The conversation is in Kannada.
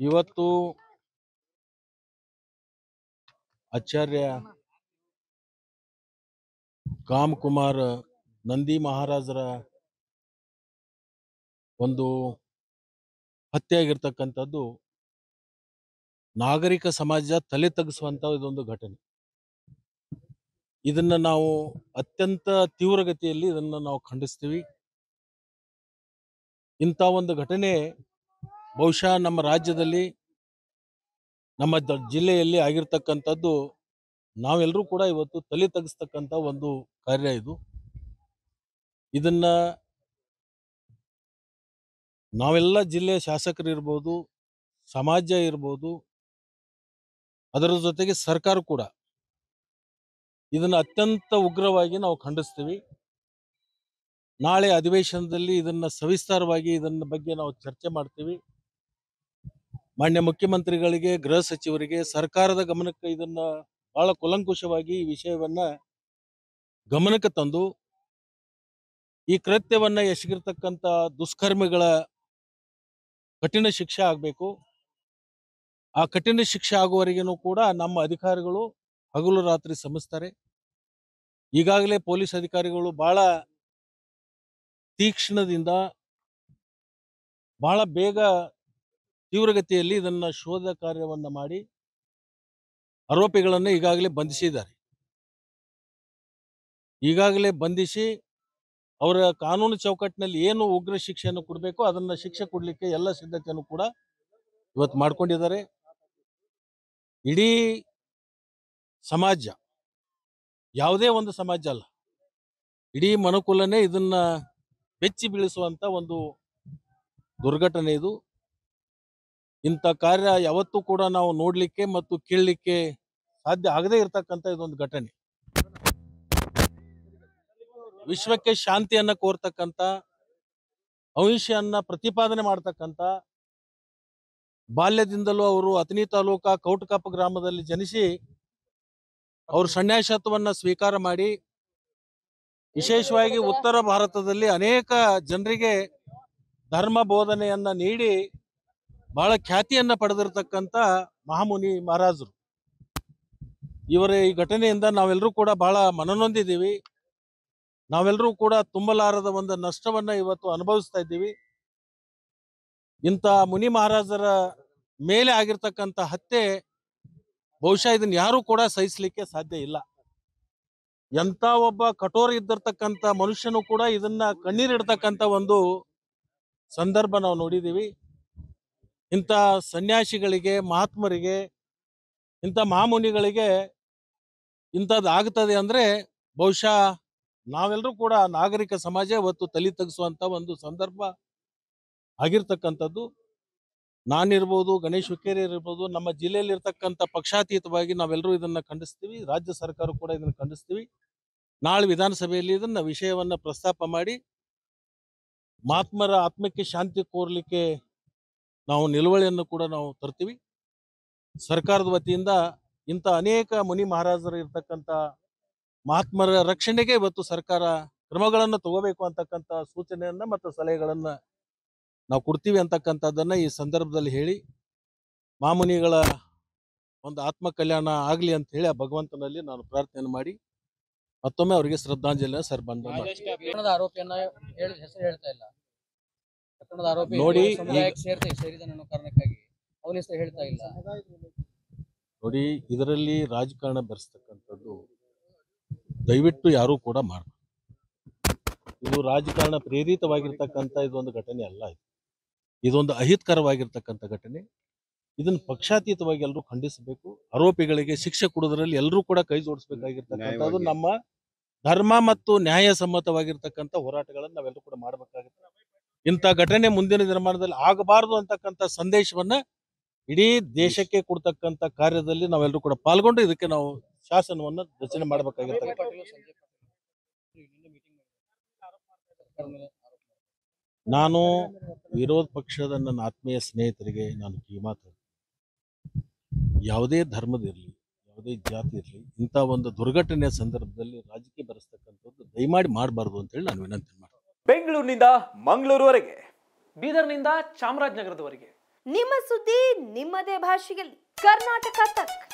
ಇವತ್ತು ಆಚಾರ್ಯ ಕಾಮ್ ಕುಮಾರ್ ನಂದಿ ಮಹಾರಾಜರ ಒಂದು ಹತ್ಯೆ ಆಗಿರ್ತಕ್ಕಂಥದ್ದು ನಾಗರಿಕ ಸಮಾಜ ತಲೆ ತಗ್ಗಿಸುವಂತ ಇದೊಂದು ಘಟನೆ ಇದನ್ನ ನಾವು ಅತ್ಯಂತ ತೀವ್ರಗತಿಯಲ್ಲಿ ಇದನ್ನ ನಾವು ಖಂಡಿಸ್ತೀವಿ ಇಂಥ ಒಂದು ಘಟನೆ ಬಹುಶಃ ನಮ್ಮ ರಾಜ್ಯದಲ್ಲಿ ನಮ್ಮ ದ- ಜಿಲ್ಲೆಯಲ್ಲಿ ಆಗಿರ್ತಕ್ಕಂಥದ್ದು ನಾವೆಲ್ಲರೂ ಕೂಡ ಇವತ್ತು ತಲೆ ತಗ್ಗಿಸ್ತಕ್ಕಂಥ ಒಂದು ಕಾರ್ಯ ಇದು ಇದನ್ನ ನಾವೆಲ್ಲ ಜಿಲ್ಲೆಯ ಶಾಸಕರು ಇರ್ಬೋದು ಸಮಾಜ ಇರ್ಬೋದು ಅದರ ಜೊತೆಗೆ ಸರ್ಕಾರ ಕೂಡ ಇದನ್ನ ಅತ್ಯಂತ ಉಗ್ರವಾಗಿ ನಾವು ಖಂಡಿಸ್ತೀವಿ ನಾಳೆ ಅಧಿವೇಶನದಲ್ಲಿ ಇದನ್ನ ಸವಿಸ್ತಾರವಾಗಿ ಇದನ್ನ ಬಗ್ಗೆ ನಾವು ಚರ್ಚೆ ಮಾಡ್ತೀವಿ ಮಾನ್ಯ ಮುಖ್ಯಮಂತ್ರಿಗಳಿಗೆ ಗೃಹ ಸಚಿವರಿಗೆ ಸರ್ಕಾರದ ಗಮನಕ್ಕೆ ಇದನ್ನ ಬಹಳ ಕೂಲಂಕುಷವಾಗಿ ಈ ವಿಷಯವನ್ನ ಗಮನಕ್ಕೆ ತಂದು ಈ ಕೃತ್ಯವನ್ನ ಎಸಗಿರ್ತಕ್ಕಂಥ ದುಷ್ಕರ್ಮಿಗಳ ಕಠಿಣ ಶಿಕ್ಷೆ ಆಗಬೇಕು ಆ ಕಠಿಣ ಶಿಕ್ಷೆ ಆಗುವವರೆಗೂ ಕೂಡ ನಮ್ಮ ಅಧಿಕಾರಿಗಳು ಹಗಲು ರಾತ್ರಿ ಶ್ರಮಿಸ್ತಾರೆ ಈಗಾಗಲೇ ಪೊಲೀಸ್ ಅಧಿಕಾರಿಗಳು ಬಹಳ ತೀಕ್ಷ್ಣದಿಂದ ಬಹಳ ಬೇಗ ತೀವ್ರಗತಿಯಲ್ಲಿ ಇದನ್ನ ಶೋಧ ಕಾರ್ಯವನ್ನ ಮಾಡಿ ಆರೋಪಿಗಳನ್ನ ಈಗಾಗಲೇ ಬಂಧಿಸಿದ್ದಾರೆ ಈಗಾಗಲೇ ಬಂಧಿಸಿ ಅವರ ಕಾನೂನು ಚೌಕಟ್ಟಿನಲ್ಲಿ ಏನು ಉಗ್ರ ಶಿಕ್ಷೆಯನ್ನು ಕೊಡಬೇಕು ಅದನ್ನ ಶಿಕ್ಷೆ ಕೊಡ್ಲಿಕ್ಕೆ ಎಲ್ಲ ಸಿದ್ಧತೆಯನ್ನು ಕೂಡ ಇವತ್ತು ಮಾಡ್ಕೊಂಡಿದ್ದಾರೆ ಇಡೀ ಸಮಾಜ ಯಾವುದೇ ಒಂದು ಸಮಾಜ ಅಲ್ಲ ಇಡೀ ಮನುಕುಲನೇ ಇದನ್ನ ಬೆಚ್ಚಿ ಬೀಳಿಸುವಂತ ಒಂದು ದುರ್ಘಟನೆ ಇದು ಇಂಥ ಕಾರ್ಯ ಯಾವತ್ತೂ ಕೂಡ ನಾವು ನೋಡ್ಲಿಕ್ಕೆ ಮತ್ತು ಕೇಳಲಿಕ್ಕೆ ಸಾಧ್ಯ ಆಗದೇ ಇರತಕ್ಕಂತ ಇದೊಂದು ಘಟನೆ ವಿಶ್ವಕ್ಕೆ ಶಾಂತಿಯನ್ನ ಕೋರ್ತಕ್ಕಂತ ಅಹಿಂಸೆಯನ್ನ ಪ್ರತಿಪಾದನೆ ಮಾಡ್ತಕ್ಕಂತ ಬಾಲ್ಯದಿಂದಲೂ ಅವರು ಅತನಿ ತಾಲೂಕಾ ಕೌಟಕಪ್ಪ ಗ್ರಾಮದಲ್ಲಿ ಜನಿಸಿ ಅವರು ಸನ್ಯಾಸತ್ವವನ್ನ ಸ್ವೀಕಾರ ಮಾಡಿ ವಿಶೇಷವಾಗಿ ಉತ್ತರ ಭಾರತದಲ್ಲಿ ಅನೇಕ ಜನರಿಗೆ ಧರ್ಮ ಬೋಧನೆಯನ್ನ ನೀಡಿ ಬಹಳ ಖ್ಯಾತಿಯನ್ನ ಪಡೆದಿರತಕ್ಕಂತ ಮಹಾಮುನಿ ಮಹಾರಾಜರು ಇವರ ಈ ಘಟನೆಯಿಂದ ನಾವೆಲ್ಲರೂ ಕೂಡ ಬಹಳ ಮನನೊಂದಿದ್ದೀವಿ ನಾವೆಲ್ಲರೂ ಕೂಡ ತುಂಬಲಾರದ ಒಂದು ನಷ್ಟವನ್ನ ಇವತ್ತು ಅನುಭವಿಸ್ತಾ ಇದ್ದೀವಿ ಇಂಥ ಮುನಿ ಮಹಾರಾಜರ ಮೇಲೆ ಆಗಿರ್ತಕ್ಕಂಥ ಹತ್ಯೆ ಬಹುಶಃ ಇದನ್ನ ಯಾರು ಕೂಡ ಸಹಿಸ್ಲಿಕ್ಕೆ ಸಾಧ್ಯ ಇಲ್ಲ ಎಂತ ಒಬ್ಬ ಕಠೋರ ಇದ್ದಿರ್ತಕ್ಕಂಥ ಮನುಷ್ಯನು ಕೂಡ ಇದನ್ನ ಕಣ್ಣೀರಿಡ್ತಕ್ಕಂಥ ಒಂದು ಸಂದರ್ಭ ನಾವು ನೋಡಿದೀವಿ ಇಂಥ ಸನ್ಯಾಸಿಗಳಿಗೆ ಮಹಾತ್ಮರಿಗೆ ಇಂಥ ಮಹಾಮುನಿಗಳಿಗೆ ಇಂಥದ್ದು ಆಗ್ತದೆ ಅಂದ್ರೆ ಬಹುಶಃ ನಾವೆಲ್ಲರೂ ಕೂಡ ನಾಗರಿಕ ಸಮಾಜ ಇವತ್ತು ತಲೆ ತಗ್ಗಿಸುವಂತ ಒಂದು ಸಂದರ್ಭ ಆಗಿರ್ತಕ್ಕಂಥದ್ದು ನಾನಿರ್ಬೋದು ಗಣೇಶ್ ಹುಕ್ಕೇರಿ ಇರ್ಬೋದು ನಮ್ಮ ಜಿಲ್ಲೆಯಲ್ಲಿ ಇರ್ತಕ್ಕಂಥ ಪಕ್ಷಾತೀತವಾಗಿ ನಾವೆಲ್ಲರೂ ಇದನ್ನ ಖಂಡಿಸ್ತೀವಿ ರಾಜ್ಯ ಸರ್ಕಾರ ಕೂಡ ಇದನ್ನ ಖಂಡಿಸ್ತೀವಿ ನಾಳೆ ವಿಧಾನಸಭೆಯಲ್ಲಿ ಇದನ್ನ ವಿಷಯವನ್ನ ಪ್ರಸ್ತಾಪ ಮಾಡಿ ಮಹಾತ್ಮರ ಆತ್ಮಕ್ಕೆ ಶಾಂತಿ ಕೋರ್ಲಿಕ್ಕೆ ನಾವು ನಿಲುವಳಿಯನ್ನು ಕೂಡ ನಾವು ತರ್ತೀವಿ ಸರ್ಕಾರದ ವತಿಯಿಂದ ಇಂಥ ಅನೇಕ ಮುನಿ ಮಹಾರಾಜರು ಇರ್ತಕ್ಕಂಥ ಮಹಾತ್ಮರ ರಕ್ಷಣೆಗೆ ಇವತ್ತು ಸರ್ಕಾರ ಕ್ರಮಗಳನ್ನು ತಗೋಬೇಕು ಅಂತಕ್ಕಂಥ ಸೂಚನೆಯನ್ನ ಮತ್ತು ಸಲಹೆಗಳನ್ನ ನಾವು ಕೊಡ್ತೀವಿ ಅಂತಕ್ಕಂಥದ್ದನ್ನ ಈ ಸಂದರ್ಭದಲ್ಲಿ ಹೇಳಿ ಮಾಮುನಿಗಳ ಒಂದು ಆತ್ಮ ಕಲ್ಯಾಣ ಆಗ್ಲಿ ಅಂತ ಹೇಳಿ ಆ ಭಗವಂತನಲ್ಲಿ ನಾನು ಪ್ರಾರ್ಥನೆ ಮಾಡಿ ಮತ್ತೊಮ್ಮೆ ಅವರಿಗೆ ಶ್ರದ್ಧಾಂಜಲಿನ ಸರ್ ಬಂದ ಪ್ರಕರಣದ ಆರೋಪಿಯನ್ನ ಹೇಳಿ ಹೆಸರು ಹೇಳ್ತಾ ಇಲ್ಲ ಪ್ರಕರಣದ ಆರೋಪಿ ನೋಡಿ, ಈ ಸಮುದಾಯಕ್ಕೆ ಸೇರ್ತಾ ಸೇರಿದ ಅನ್ನೋ ಕಾರಣಕ್ಕಾಗಿ ಅವನ ಹೆಸರು ಹೇಳ್ತಾ ಇಲ್ಲ ನೋಡಿ ಇದರಲ್ಲಿ ರಾಜಕಾರಣ ಬೆರೆಸ್ತಕ್ಕಂಥದ್ದು ದಯವಿಟ್ಟು ಯಾರೂ ಕೂಡ ಮಾಡಬಾರ್ದು ಇದು ರಾಜಕಾರಣ ಪ್ರೇರಿತವಾಗಿರ್ತಕ್ಕಂಥ ಇದೊಂದು ಘಟನೆ ಅಲ್ಲ ಇದು ಇದೊಂದು ಅಹಿತಕರವಾಗಿರ್ತಕ್ಕಂಥ ಘಟನೆ ಇದನ್ನು ಪಕ್ಷಾತೀತವಾಗಿ ಎಲ್ಲರೂ ಖಂಡಿಸಬೇಕು ಆರೋಪಿಗಳಿಗೆ ಶಿಕ್ಷೆ ಕೊಡೋದ್ರಲ್ಲಿ ಎಲ್ಲರೂ ಕೂಡ ಕೈ ಜೋಡಿಸಬೇಕಾಗಿರ್ತಕ್ಕಂಥದ್ದು ನ್ಯಾಯವಾಗಿ. ನಮ್ಮ ಧರ್ಮ ಮತ್ತು ನ್ಯಾಯಸಮ್ಮತವಾಗಿರ್ತಕ್ಕಂಥ ಹೋರಾಟಗಳನ್ನು ನಾವೆಲ್ಲರೂ ಕೂಡ ಮಾಡಬೇಕಾಗುತ್ತೆ ಇಂಥ ಘಟನೆ ಮುಂದಿನ ದಿನಮಾನದಲ್ಲಿ ಆಗಬಾರದು ಅಂತಕ್ಕಂಥ ಸಂದೇಶವನ್ನ ಇಡೀ ದೇಶಕ್ಕೆ ಕೊಡ್ತಕ್ಕಂಥ ಕಾರ್ಯದಲ್ಲಿ ನಾವೆಲ್ಲರೂ ಕೂಡ ಪಾಲ್ಗೊಂಡು ಇದಕ್ಕೆ ನಾವು ಶಾಸನವನ್ನ ರಚನೆ ಮಾಡಬೇಕಾಗಿರ್ತಕ್ಕಂಥ ಪಾಟೀಲ್ ಸಂಜಯ್ ಪಾಟೀಲ್ ನಿನ್ನೆ ಮೀಟಿಂಗ್ ಸರ್ಕಾರದ ಮೇಲೆ ಆರೋಪ ಮಾಡಿದ್ರು. ನಾನು ವಿರೋಧ ಪಕ್ಷದ ನನ್ನ ಆತ್ಮೀಯ ಸ್ನೇಹಿತರಿಗೆ ನಾನು ಕಿವಿಮಾತು ಯಾವುದೇ ಧರ್ಮದಿರಲಿ ಯಾವುದೇ ಜಾತಿ ಇರಲಿ ಇಂಥ ಒಂದು ದುರ್ಘಟನೆಯ ಸಂದರ್ಭದಲ್ಲಿ ರಾಜಕೀಯ ಬರೆಸ್ತಕ್ಕಂಥದ್ದು ದಯಮಾಡಿ ಮಾಡಬಾರ್ದು ಅಂತೇಳಿ ನಾನು ವಿನಂತಿ ಮಾಡ್ತೀನಿ ಬೆಂಗಳೂರಿನಿಂದ ಮಂಗಳೂರುವರೆಗೆ ಬೀದರ್ನಿಂದ ಚಾಮರಾಜನಗರದವರೆಗೆ ನಿಮ್ಮ ಸುದ್ದಿ ನಿಮ್ಮದೇ ಭಾಷೆಯಲ್ಲಿ ಕರ್ನಾಟಕ ತಕ್